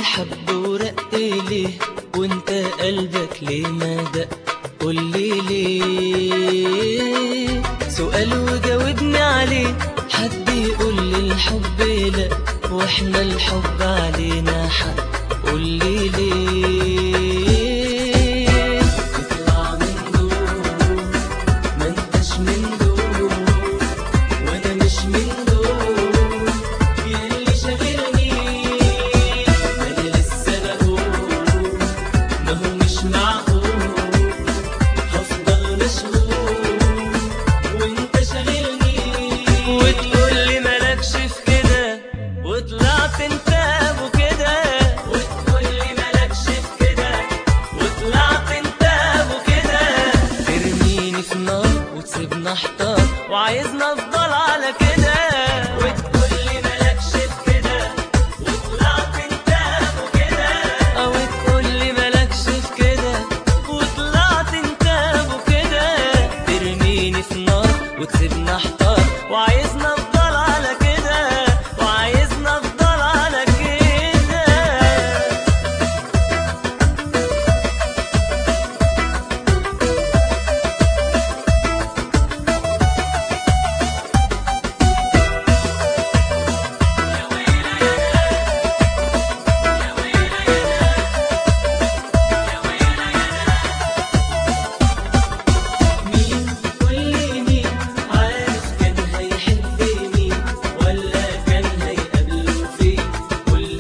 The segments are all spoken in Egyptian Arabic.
حب ورق ليه وانت قلبك ليه ما دق قولي ليه سؤال وجاوبني عليه حد يقول لي الحب لا واحنا الحب علينا حق قولي ليه تطلع من دول ما انتش من دول وانا مش من دول يلي شاغلني ما انا لسه بقول ما هو مش معقول هفضل مشغول وانت شاغلني وتقول لي مالكش في كده وطلعت انت ابو كده وتقول لي مالكش في كده وطلعت انت ابو كده ترميني في نار وتسيبنا احتار وعايزنا افضل على كده وتقول لي مالكش في كده وطلعت انت ابو كده او تقول لي مالكش في كده وطلعت انت ابو كده ترميني في نار وتسيبنا احتار وعايزنا افضل على كده وعايزنا افضل على كده مين كل مين عارف كان هيحب مين ولا كان هيقابله فين كل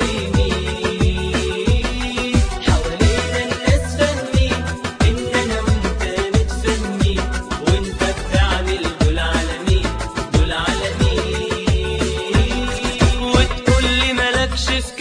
مين حوالينا الناس فاهمين ان انا وانت متفاهمين وانت بتعمل دول على مين دول على مين وتقول لي مالكش في